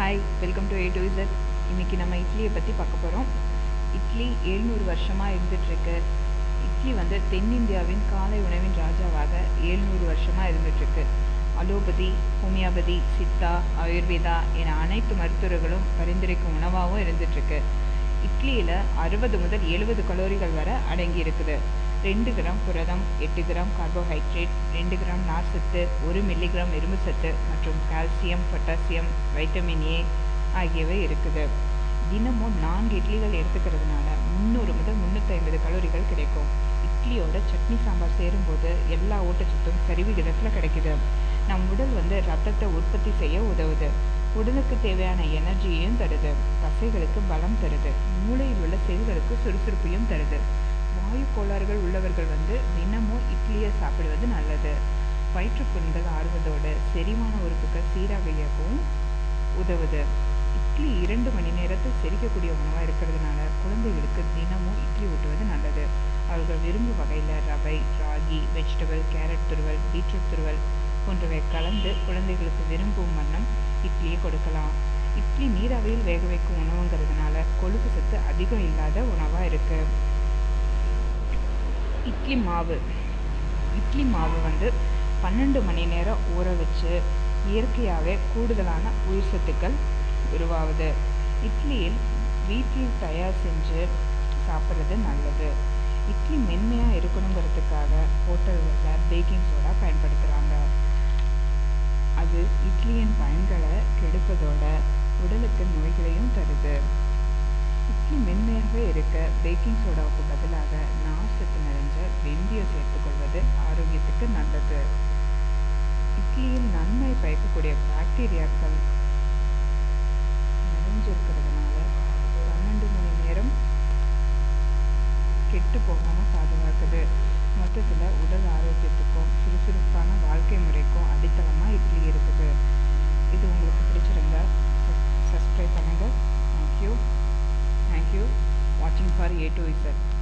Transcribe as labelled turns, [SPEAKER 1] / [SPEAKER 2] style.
[SPEAKER 1] hi welcome to A to Z இன்றைக்கி நம்ம இட்லியை பற்றி பார்க்க போகிறோம் இட்லி எழுநூறு வருஷமாக இருந்துகிட்ருக்கு இட்லி வந்து தென்னிந்தியாவின் காலை உணவின் ராஜாவாக எழுநூறு வருஷமாக இருந்துகிட்ருக்கு அலோபதி ஹோமியோபதி சித்தா ஆயுர்வேதா என அனைத்து மருத்துவர்களும் பரிந்துரைக்கும் உணவாகவும் இருந்துகிட்ருக்கு இட்லியில் அறுபது முதல் எழுபது கலோரிகள் வரை அடங்கி இருக்குது ரெண்டு கிராம் புரதம் எட்டு கிராம் கார்போஹைட்ரேட் ரெண்டு கிராம் நார்சத்து ஒரு மில்லிகிராம் இரும்பு சத்து மற்றும் கால்சியம் பொட்டாசியம் வைட்டமின் ஏ ஆகியவை இருக்குது தினமும் நான்கு இட்லிகள் எடுத்துக்கிறதுனால முந்நூறு முதல் முந்நூற்றி ஐம்பது கலோரிகள் கிடைக்கும் இட்லியோட சட்னி சாம்பார் சேரும்போது எல்லா ஊட்டச்சத்தும் சரிவிகிதத்தில் கிடைக்குது நம் உடல் வந்து ரத்தத்தை உற்பத்தி செய்ய உதவுது உடலுக்கு தேவையான எனர்ஜியையும் தருது தசைகளுக்கு பலம் தருது மூளையில் உள்ள செல்களுக்கு சுறுசுறுப்பையும் தருது வாயு கோளாறுகள் உள்ளவர்கள் வந்து தினமும் இட்லியை சாப்பிடுவது நல்லது வயிற்றுப்புண்கள் ஆறுவதோடு செரிமான உறுப்புகள் சீராக இயக்கவும் உதவுது இட்லி இரண்டு மணி நேரத்தில் செரிக்கக்கூடிய உணவாக இருக்கிறதுனால குழந்தைகளுக்கு தினமும் இட்லி ஊட்டுவது நல்லது அவர்கள் விரும்பும் வகையில் ரவை ராகி வெஜிடபிள் கேரட் துருவல் பீட்ரூட் துருவல் போன்றவை கலந்து குழந்தைகளுக்கு விரும்பும் வண்ணம் இட்லியை கொடுக்கலாம் இட்லி நீராவியில் வேக வைக்கும் உணவுங்கிறதுனால கொழுப்பு சத்து அதிகம் இல்லாத உணவாக இருக்குது இட்லி மாவு இட்லி மாவு வந்து பன்னெண்டு மணி நேரம் ஊற வச்சு இயற்கையாகவே கூடுதலான உயிர் சத்துக்கள் உருவாகுது இட்லியில் வீட்டில் தயார் செஞ்சு சாப்பிட்றது நல்லது இட்லி மென்மையாக இருக்கணுங்கிறதுக்காக ஹோட்டல்களில் பேக்கிங் சோடா பயன்படுத்துகிறாங்க அது இட்லியின் பயன்களை கெடுப்பதோட உடலுக்கு நோய்களையும் தருது இட்லி மென்மையாக இருக்க பேக்கிங் சோடாவுக்கு பதிலாக நார்சத்து நிறைஞ்ச வெந்தயம் சேர்த்துக்கொள்வது ஆரோக்கியத்துக்கு நல்லது இட்லியில் நன்மை பயக்கக்கூடிய பாக்டீரியாக்கள் நிறைஞ்சிருக்கிறதுனால பன்னெண்டு மணி நேரம் கெட்டு போகாமல் பாதுகாக்குது மொத்தத்தில் உடல் ஆரோக்கியத்துக்கும் சுறுசுறுப்பான வாழ்க்கை முறைக்கும் அடித்தளமாக இட்லி இருக்குது இது உங்களுக்கு பிடிச்சிருந்தா சப்ஸ்கிரைப் பண்ணுங்கள் தேங்க்யூ தேங்க்யூ வாட்சிங் ஃபார் ஏ டு இசட்